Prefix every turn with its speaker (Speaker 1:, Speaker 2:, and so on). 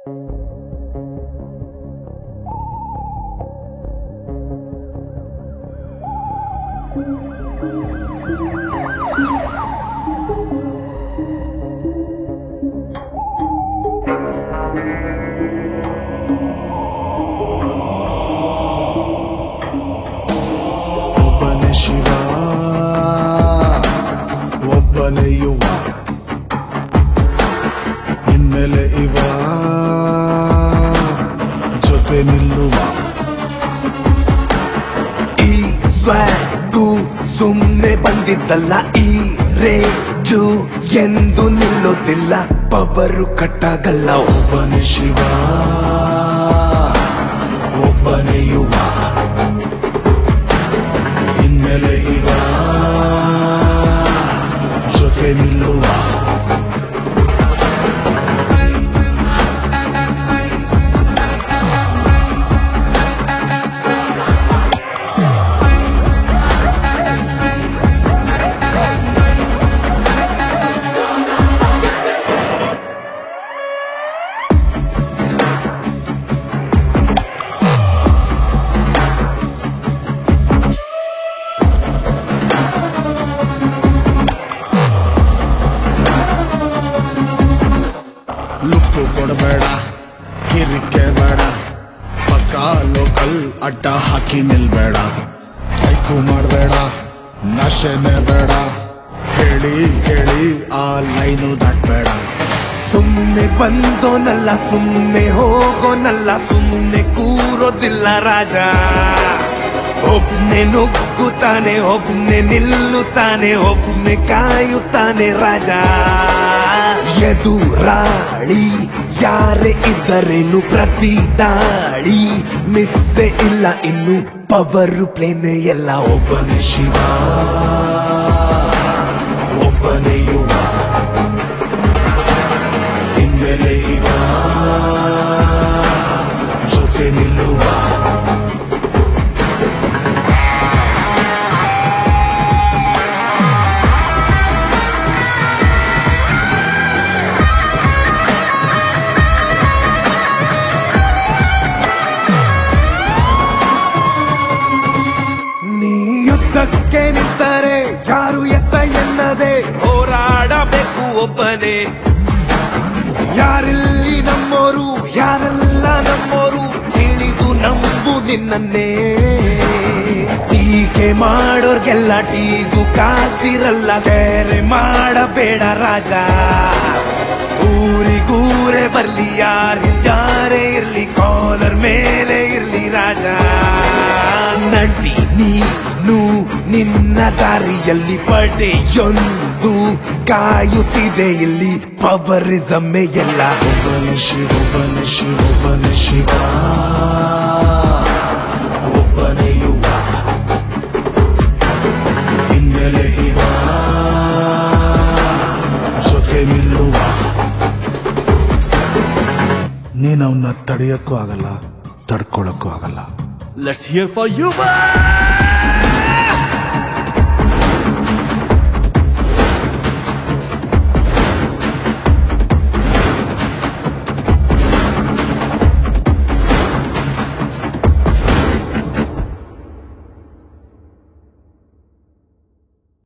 Speaker 1: ಒಬ್ಬನೇ ಶಿವ ಒಬ್ಬನೇ ಯುವ ಹಿನ್ನೆಲೆ ಇವ ಜೊತೆ ನಿಲ್ಲುವ
Speaker 2: ಈ ಸ್ವಾಗು ಸುಮ್ನೆ ಬಂದಿದ್ದಲ್ಲ ಈ ರೇಜು ಎಂದು ನಿಲ್ಲೋದಿಲ್ಲ ಪವರು ಕಟ್ಟಾಗಲ್ಲ
Speaker 1: ಒಬ್ಬನೇ ಶಿವ ಒಬ್ಬನೇ ಯುವ ಹಿನ್ನೆಲೆ ಇವ ಜೊತೆ ನಿಲ್ಲುವ ಲುಕ್ಕು ಕೊಡಬೇಡ ಕಿರಿಕೆ ಬೇಡ ಪಕ್ಕ ಲೋಕಲ್ ಅಡ್ಡ ಹಾಕಿ ನಿಲ್ಬೇಡ ಸೈಕು ಮಾಡಬೇಡ ನಶೆನೆ ಬೇಡ ಹೇಳಿ ಹೇಳಿ ಆ ಲೈನು ದಾಟ್ಬೇಡ
Speaker 2: ಸುಮ್ನೆ ಬಂದೋನಲ್ಲ ಸುಮ್ನೆ ಹೋಗೋನಲ್ಲ ಸುಮ್ನೆ ಕೂರೋದಿಲ್ಲ ರಾಜ ಒಬ್ನೆ ನುಗ್ಗುತ್ತಾನೆ ಒಬ್ನೆ ನಿಲ್ಲುತ್ತಾನೆ ಒಬ್ನೆ ಕಾಯುತ್ತಾನೆ ರಾಜ ಎದುರಾಳಿ ಯಾರೇ ಇದ್ದರೇನು ಪ್ರತಿ ದಾಳಿ ಮಿಸ್ಸೆ ಇಲ್ಲ ಇನ್ನು ಪವರು ಪ್ಲೇನೆ ಎಲ್ಲ ಒಬ್ಬ
Speaker 1: ಒಬ್ಬನೇ ಶಿವ ಒಬ್ಬನೇ ಯುವ ಹಿನ್ನೆಲೆ ಇವ ಜೊತೆ ನಿಲ್ಲುವ
Speaker 2: ನೀ ಯುದ್ಧಕ್ಕೆ ನಿಂತರೆ ಯಾರು ಎತ್ತ ಎನ್ನದೆ ಹೋರಾಡಬೇಕು ಒಬ್ಬನೇ ಯಾರಿಲ್ಲಿ ನಮ್ಮೋರು ಯಾರೆಲ್ಲ ನಮ್ಮೋರು ತಿಳಿದು ನಂಬು ನಿನ್ನನ್ನೇ ಟೀಕೆ ಮಾಡೋರ್ಗೆಲ್ಲ ಟೀಗು ಕಾಸಿರಲ್ಲ ಬೇರೆ ಮಾಡಬೇಡ ರಾಜ ಊರಿಗೂರೇ ಬರ್ಲಿ ಯಾರು ಯಾರೇ ಇರ್ಲಿ ಕಾಲರ್ ಮೇಲೆ ಇರ್ಲಿ ರಾಜ ನಡಿ ನೀನು ನಿನ್ನ ದಾರಿಯಲ್ಲಿ ಪಡೆಯೊಂದು ಕಾಯುತ್ತಿದೆ ಇಲ್ಲಿ ಪವರಿಸಮ್ಮೆ ಎಲ್ಲ
Speaker 1: ಒಬ್ಬನೇ ಶಿವ ಒಬ್ಬನೇ ಶಿವ ಒಬ್ಬನೇ ಶಿವ ಒಬ್ಬನೇ ಯುವ ಹಿನ್ನೆಲೆ ಇವ ಜೊತೆ ನಿಲ್ಲುವ ನೀನ್ ಅವನ್ನ ತಡೆಯಕ್ಕೂ ಆಗಲ್ಲ ತಡ್ಕೊಳಕ್ಕೂ ಆಗಲ್ಲ
Speaker 2: Let's hear for you, man!